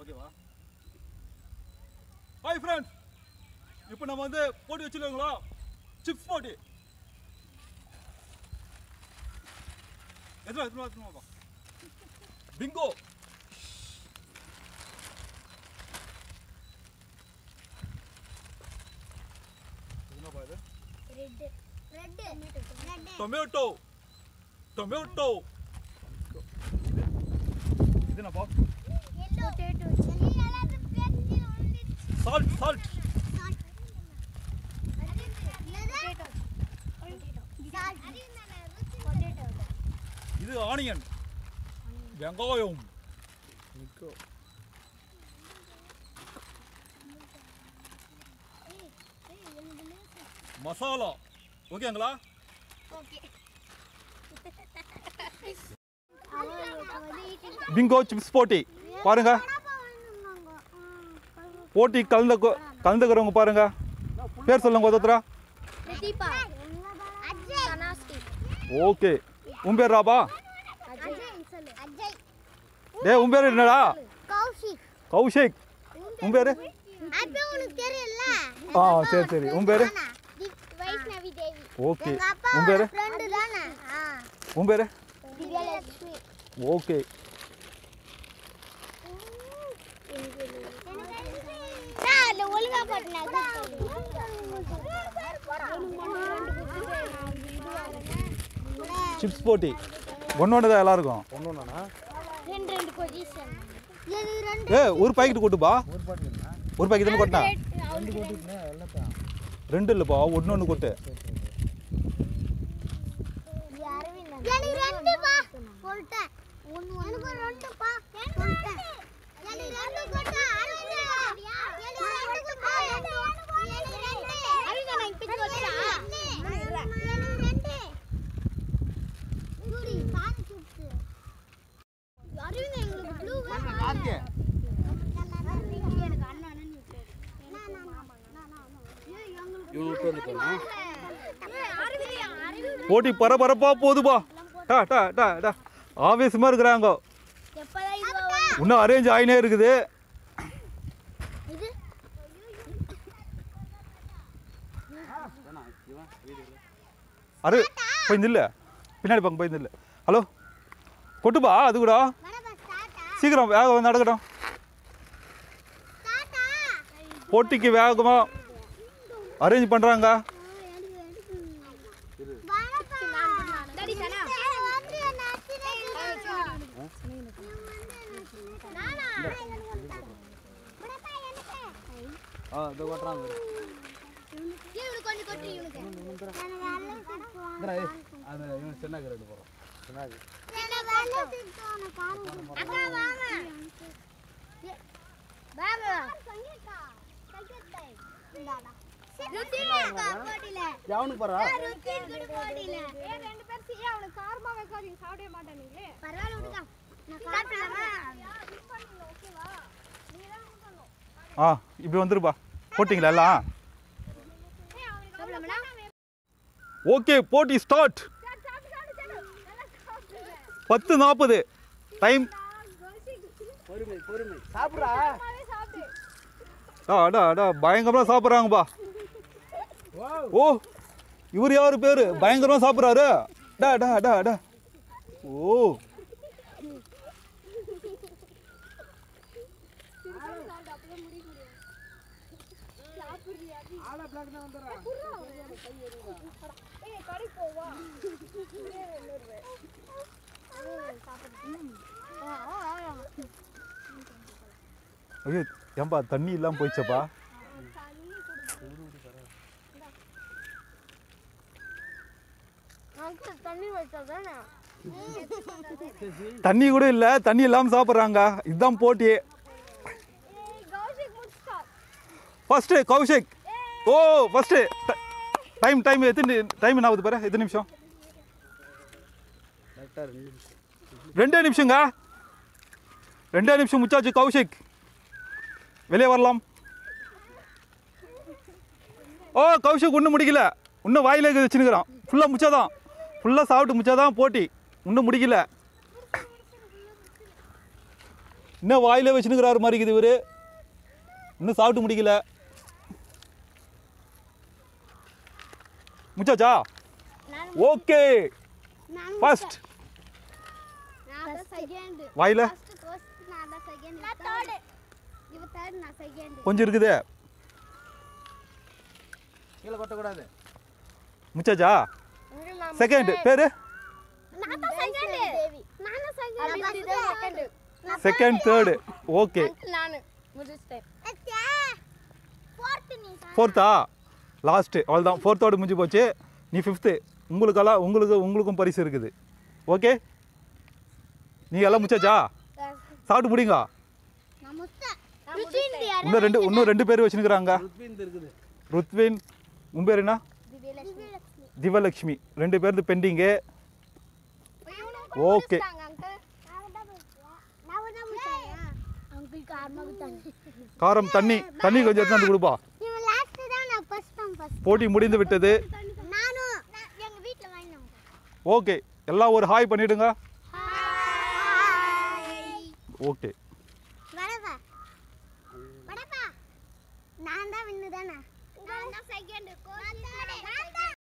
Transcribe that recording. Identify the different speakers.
Speaker 1: ஓகேவா hi friends இப்போ நம்ம வந்து போட்டி வச்சுருக்கோங்களா சிப்ஸ் போட்டி எத்தனை எத்தனை எத்தனை பிங்கோ என்னப்பா இது
Speaker 2: red red red
Speaker 1: tomato tomato இது என்னப்பா
Speaker 2: yellow potato எல்லாரும் பேசி ஒன்லி
Speaker 1: சால்ட் சால்ட் இது ஆனியன் வெங்காயம் மசாலா ஓகேங்களா பிங்கோ சிப்ஸ் போட்டி பாருங்க போட்டி கலந்து கலந்துக்கிறவங்க பாருங்க பேர் சொல்லுங்க ஒருத்தரா ஓகே உன் பேர் ராபா டே உன் பேர் என்னடா கௌஷிக் உன் பேர் ஆ சரி சரி உன் பேர்
Speaker 2: வைஷ்ணவி தேவி
Speaker 1: ஓகே
Speaker 2: எங்க அப்பா
Speaker 1: உன் பேர்
Speaker 2: ஃப்ரெண்டு தானே
Speaker 1: உன் பேர்
Speaker 2: திவ்யலட்சுமி
Speaker 1: ஓகே
Speaker 2: நான் ஒழுங்கா
Speaker 1: சிப்ஸ் போட்டி ஒன்று ஒன்று தான் எல்லாருக்கும்
Speaker 2: ரெண்டு ரெண்டு பொசிஷன் இது ரெண்டு
Speaker 1: ஏ ஒரு பாக்கெட் கொட்டுப்பா ஒரு பாக்கெட் தானே கொட்டினா ரெண்டு இல்லைப்பா ஒன்று ஒன்று கொட்டு
Speaker 2: எனக்கு ரெண்டு பா சொல்லிட்டேன் ஒன்னு எனக்கு ரெண்டு பா சொல்லிட்டேன் எனக்கு ரெண்டு கொட்டா அரவிந்த் எனக்கு ரெண்டு பா எனக்கு ரெண்டு அரவிந்த் நான் பிச்சு கொட்டா எனக்கு ரெண்டு சூரி பான் சுத்து அரவிந்த் எங்களுக்கு ப்ளூ வேணும் எனக்கு அண்ணன்
Speaker 1: போட்டி பரபரப்பா போகுதுப்பா டா டா டா டா ஆவேசமாக இருக்கிறாங்க
Speaker 2: எப்பதான் இது
Speaker 1: இன்னும் அரேஞ்ச் ஆயினே இருக்குது
Speaker 2: இது
Speaker 1: அரு போய் நில்லு பின்னாடி பக்கம் போய் நில்லு ஹலோ கொட்டுப்பா அது கூட
Speaker 2: வரப்பா ஸ்டார்ட்டா
Speaker 1: சீக்கிரம் வேகம் நடக்கட்டும்
Speaker 2: ஸ்டார்ட்டா
Speaker 1: போட்டிக்கு வேகமாக அரேஞ்ச் பண்ணுறாங்க
Speaker 3: ஆ இதோ கொட்டுறாங்க அது இவன் சின்ன கிரேடு போகிறோம் சின்னாது எவனுக்கு போகிறா
Speaker 1: ஆ இப்படி வந்துருப்பா போட்டிங்களா எல்லாம் ஓகே போட்டி ஸ்டார்ட் பத்து நாற்பது டைம்
Speaker 3: பொறுமை பொறுமை சாப்பிட்றா
Speaker 1: டா டா டா பயங்கரமாக சாப்பிட்றாங்கப்பா ஓ இவர் யார் பேர் பயங்கரமாக சாப்பிட்றாரு டா டா டா டா ஓ ஐயோ ஏன்பா தண்ணி இல்லாமல் போயிச்சப்பா
Speaker 2: தண்ணி வச்சா தானே
Speaker 1: தண்ணி கூட இல்லை தண்ணி இல்லாமல் சாப்பிட்றாங்க இதுதான் போட்டி ஃபர்ஸ்ட்டு கௌஷிக் ஓ ஃபர்ஸ்ட்டு டைம் டைம் எத்தனை டைம் என்ன ஆகுது பாரு எத்தனை நிமிஷம்
Speaker 3: கரெக்டாக ரெண்டு
Speaker 1: ரெண்டே நிமிஷங்க ரெண்டே நிமிஷம் முச்சாச்சு கௌஷிக் வெளியே வரலாம் ஓ கௌஷிக் ஒன்றும் முடிக்கல இன்னும் வாயிலே வச்சுருக்கிறான் ஃபுல்லாக முச்சாதான் ஃபுல்லாக சாப்பிட்டு முச்சாதான் போட்டி இன்னும் முடிக்கல இன்னும் வாயிலே வச்சுனுக்கிறாரு மாதிரி இருக்குது இவரு இன்னும் சாப்பிட்டு முடிக்கல முச்சாச்சா
Speaker 2: நான்
Speaker 1: ஓகே
Speaker 2: நான்
Speaker 1: ஃபர்ஸ்ட்
Speaker 2: நான் தான் செகண்ட்
Speaker 1: வாயில
Speaker 2: ஃபர்ஸ்ட் ஃபர்ஸ்ட் நான் தான் செகண்ட் நான் தேர்ட் இவ தேர்ட் நான் செகண்ட்
Speaker 1: கொஞ்சம் இருக்குதே
Speaker 3: கீழே கொட்டக்கூடாது
Speaker 1: முச்சாச்சா செகண்ட் பேரு
Speaker 2: நான் தான் செகண்ட் நான் தான் second second
Speaker 1: second third okay
Speaker 2: நானு முடிச்சிட்டேன் ஃபோர்த் நீ
Speaker 1: ஃபோர்த்தா லாஸ்ட்டு அவ்வளோதான் ஃபோர்த்தோடு முடிஞ்சு போச்சு நீ ஃபிஃப்த்து உங்களுக்கெல்லாம் உங்களுக்கு உங்களுக்கும் பரிசு இருக்குது ஓகே நீ எல்லாம் முச்சாச்சா சாப்பிட்டு முடியுங்க
Speaker 2: நான் முத்த நான்
Speaker 1: இன்னும் ரெண்டு இன்னும் ரெண்டு பேர் வச்சுருக்குறாங்க
Speaker 3: ருத்விந்த் இருக்குது
Speaker 1: ருத்வின் உன் பேர் என்ன
Speaker 2: திவ்யலட்சுமி
Speaker 1: திவலக்ஷ்மி ரெண்டு பேர்து பெண்டிங்கு ஓகே
Speaker 2: அங்கிள் காரமா விட்டாங்க
Speaker 1: காரம் தண்ணி தண்ணி கொஞ்சம் எடுத்து வந்து கொடுப்பா
Speaker 2: இவன் லாஸ்ட் தான் நான் ஃபர்ஸ்ட் தான் ஃபர்ஸ்ட்
Speaker 1: போட்டி முடிந்து விட்டது
Speaker 2: நானும் எங்க வீட்ல வாங்கினோம்
Speaker 1: ஓகே எல்லாம் ஒரு ஹாய் பண்ணிவிடுங்க
Speaker 2: ஹாய்
Speaker 1: ஓகே
Speaker 2: வரவா வரவா நான் தான் வின்னு தானே நான் தான் செகண்ட் நான் தான்